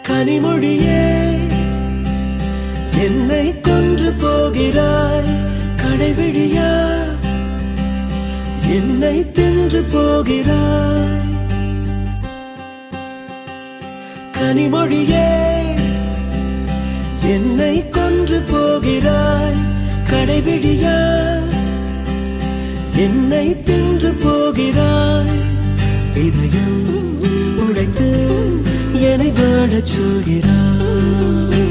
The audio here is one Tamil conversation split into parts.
கனிமொழியே என்னை கொன்று போகிறாய் கடைவிழியா என்னை தின்று போகிறாய் கனிமொழியே என்னை கொன்று போகிறாய் கடைவிழியா என்னை தின்று போகிறாய் இதயம் உடைத்து என்னை வாழச் சொல்கிறாய்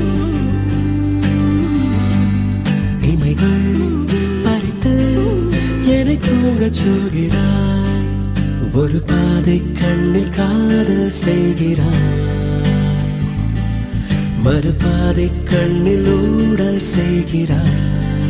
இமைகள் பறித்து என்னை தூங்கச் சொல்கிறாய் ஒரு பாதை கண்ணில் காதல் செய்கிறாய் மறுபாதை கண்ணில் ஊடல் செய்கிறாய்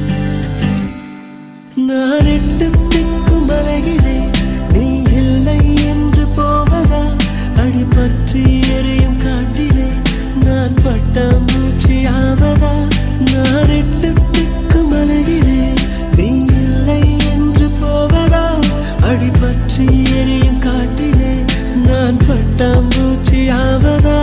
நான் எட்டு திக்கும் அலைகிறேன் நீ இல்லை என்று போவதா அடிபற்றி எரியும் காட்டிலே நான் பட்டாம்பூச்சி ஆவதா நான் எட்டு திக்கும் அலைகிறேன் நீ இல்லை என்று போவதா அடிபற்றி எரியும் காட்டிலே நான் பட்டாம்பூச்சி ஆவதா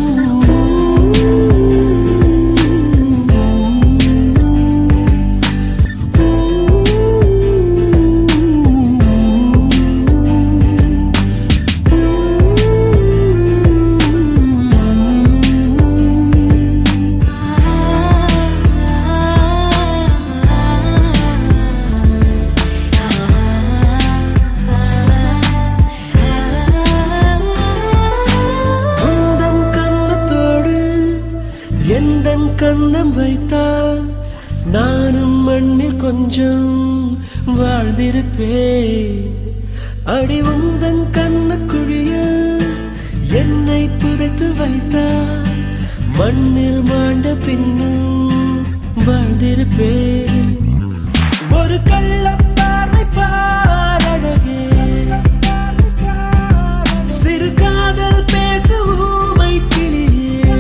உந்தன் கன்னத்தோடு எந்தன் கண்ணம் வைத்தால் நானும் மண்ணில் கொஞ்சம் வாழ்ந்திருப்பேன் அடி உந்தன் கண்ணக்குழியில் என்னை புதைத்து வைத்தால் மண்ணில் மாண்ட பின்னும் வாழ்ந்திருப்பேன் ஒரு கள்ள பார்வை பாரழகே சிறு காதல் பேச ஊமை கிளியே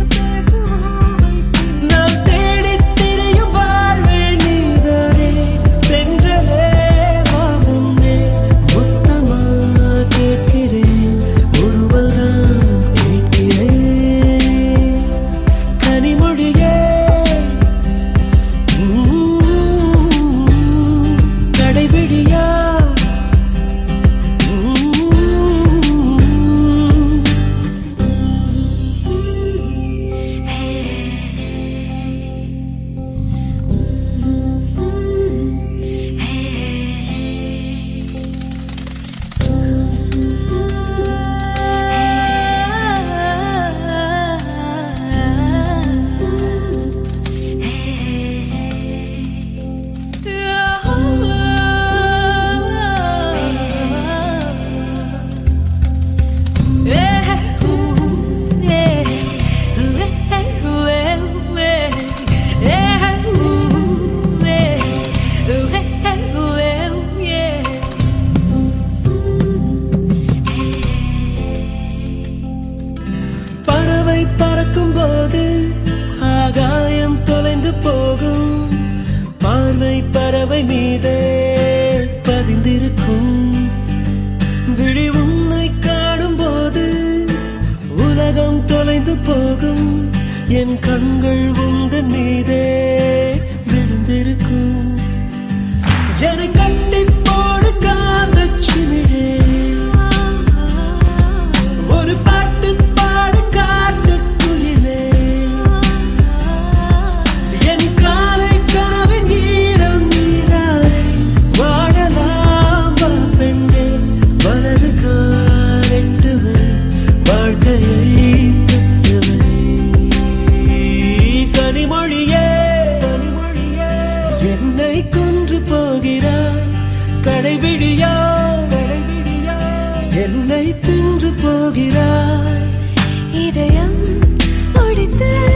நாம் தேடித் திரியும் வாழ்வே நீதானே தென்றலே வா முன்னே முத்தமா கேட்கிறேன் முறுவல் தான் கேட்கிறேன் கனிமொழியே உம், கடைவிழியா உம், பறவை பறக்கும் போது ஆகாயம் தொலைந்து போகும் பார்வை பறவை மீதே பதிந்திருக்கும் விழி உன்னை காணும் போது உலகம் தொலைந்து போகும் என் கண்கள் உந்தன் மீதே விழுந்திருக்கும் என்னை கட்டி போடு காந்தச் சிமிழே ஒரு பாட்டு பாடு காட்டு குயிலே என் காலை கனவின் ஈரம் நீரானே வாழலாம் வா பெண்ணே வலது காலெட்டுவை வாழ்க்கையை தொட்டுவை கனிமொழியே என்னை கொன்று போகிறாய் கடைவிழியா என்னை தின்று போகிறாய் இதயம் ஒடித்து